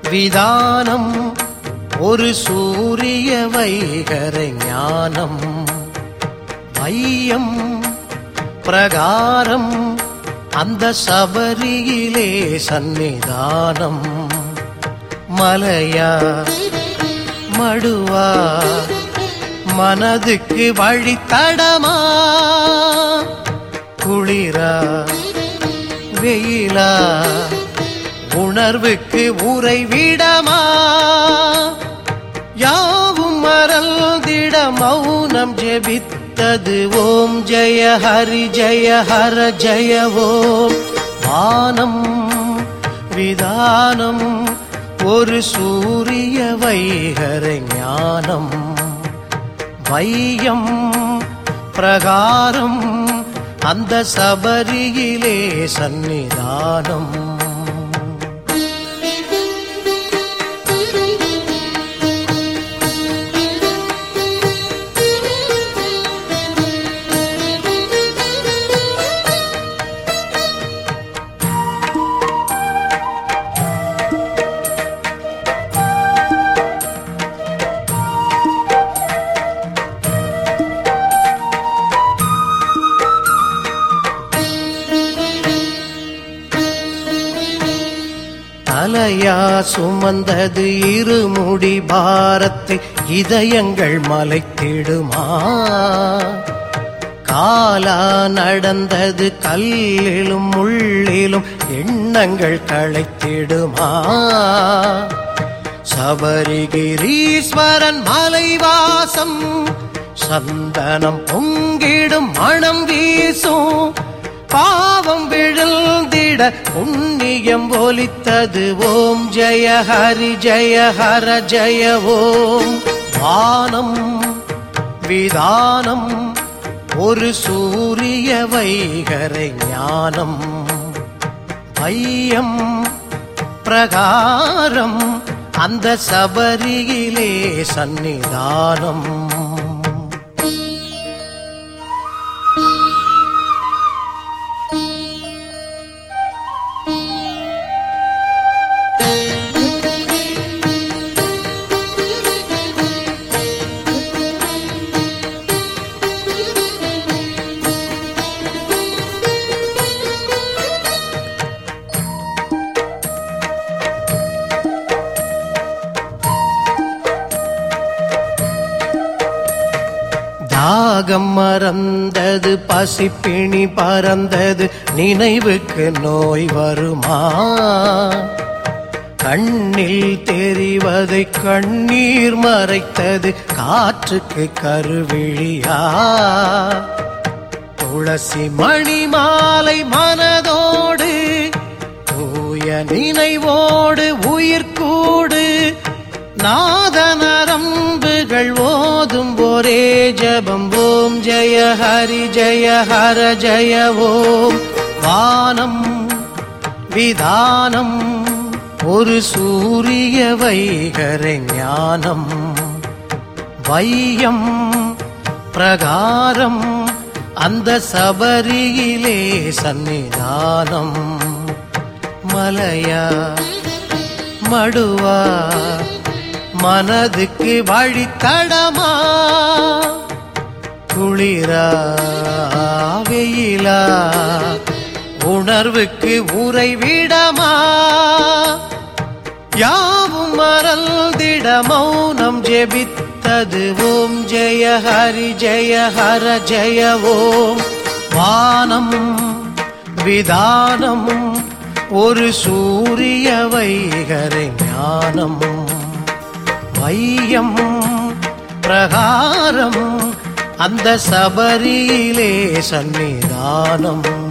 விதானம் ஒரு சூரிய வைகர ஞானம் வையம் பிரகாரம் அந்த சபரியிலே சந்நிதானம் மலையா மடுவா மனதுக்கு வழித்தடமா குளிரா வெயிலா உணர்வுக்கு உறைவிடமா யாவும் மறந்திட மௌனம் ஜெபித்தது ஓம் ஜெய ஹரி ஜெய ஹர ஜெய ஓம் வானம் விதானம் ஒரு சூரிய வைகர ஞானம் வையம் பிரகாரம் அந்த சபரியிலே சந்நிதானம் தலையா சுமந்தது இருமுடி பாரத்தை இதயங்கள் மலைத்திடுமா காலா நடந்தது கல்லிலும் முள்ளிலும் எண்ணங்கள் களைத்திடுமா சபரிகிரீஸ்வரன் மலைவாசம் சந்தனம் பொங்கிடும் மணம் வீசும் பாவம் விழுந்திட புண்ணியம் ஒலித்தது ஓம் ஜெய ஹரி ஜெய ஹர ஜெய ஓம் வானம் விதானம் ஒரு சூரிய வைகர ஞானம் வையம் பிரகாரம் அந்த சபரியிலே சந்நிதானம் தாகம் மறந்தது பசிப்பிணி பறந்தது நினைவுக்கு நோய் வருமா கண்ணில் தெரிவதை கண்ணீர் மறைத்தது காற்றுக்கு கருவிழியா துளசி மணி மாலை மனதோடு தூய நினைவோடு உயிர்கூடு நாத நரம்புகள் ஓதும் ஒரே ஜபம் ஓம் ஜெய ஹரி ஜெய ஹர ஜெய ஓம் வானம் விதானம் ஒரு சூரிய வைகர ஞானம் வையம் பிரகாரம் அந்த சபரியிலே சந்நிதானம் மலையா மடுவா மனதுக்கு வழித்தடமா குளிரா வெயிலா உணர்வுக்கு உறைவிடமா யாவும் மறந்திட மௌனம் ஜெபித்தது ஓம் ஜெய ஹரி ஜெய ஹர ஜெய ஓம் வானம் விதானம் ஒரு சூரிய வைகர ஞானம் வையம் பிரகாரம் அந்த சபரியிலே சந்நிதானம்